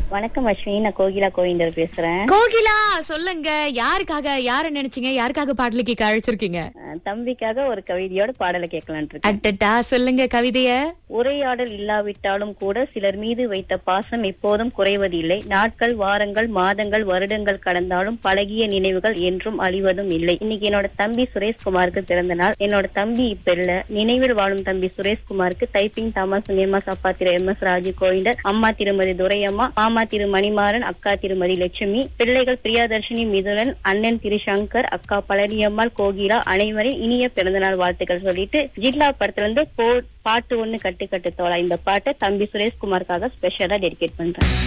வணக்கம் அஸ்வினி நான் கோகிலா கோவிந்தர் பேசுறேன் கோகிலா சொல்லுங்க யாருக்காக யார நினைச்சீங்க யாருக்காக பாடல கேட்க அழைச்சிருக்கீங்க அஹ் தம்பிக்காக ஒரு கவிதையோட பாடலை கேட்கலான் இருக்கேன் அட்டட்டா சொல்லுங்க கவிதைய உரையாடல் இல்லாவிட்டாலும் கூட சிலர் மீது வைத்த பாசம் எப்போதும் குறைவதில்லை நாட்கள் வாரங்கள் மாதங்கள் வருடங்கள் கடந்தாலும் பழகிய நினைவுகள் என்றும் அழிவதும் இல்லை இன்னைக்கு என்னோட தம்பி சுரேஷ்குமாருக்கு பிறந்த நாள் என்னோட தம்பி இப்ப இல்ல நினைவில் வாழும் தம்பி சுரேஷ்குமாருக்கு டைப்பிங் தாமஸ் நேமஸ் அப்பா திரு எம் எஸ் ராஜு கோவிந்தர் அம்மா திருமதி துரையம்மா மாமா திரு மணிமாறன் அக்கா திருமதி லட்சுமி பிள்ளைகள் பிரியாதர்ஷினி மிதுலன் அண்ணன் திரு சங்கர் அக்கா பழனியம்மாள் கோகிலா அனைவரின் இனிய பிறந்தநாள் வாழ்த்துக்கள் சொல்லிட்டு ஜில்லா படத்துல இருந்து போ- பாட்டு ஒண்ணு கட்டு கட்டு தோழா இந்த பாட்டை தம்பி சுரேஷ்குமாருக்காக ஸ்பெஷலா டெடிகேட் பண்றேன்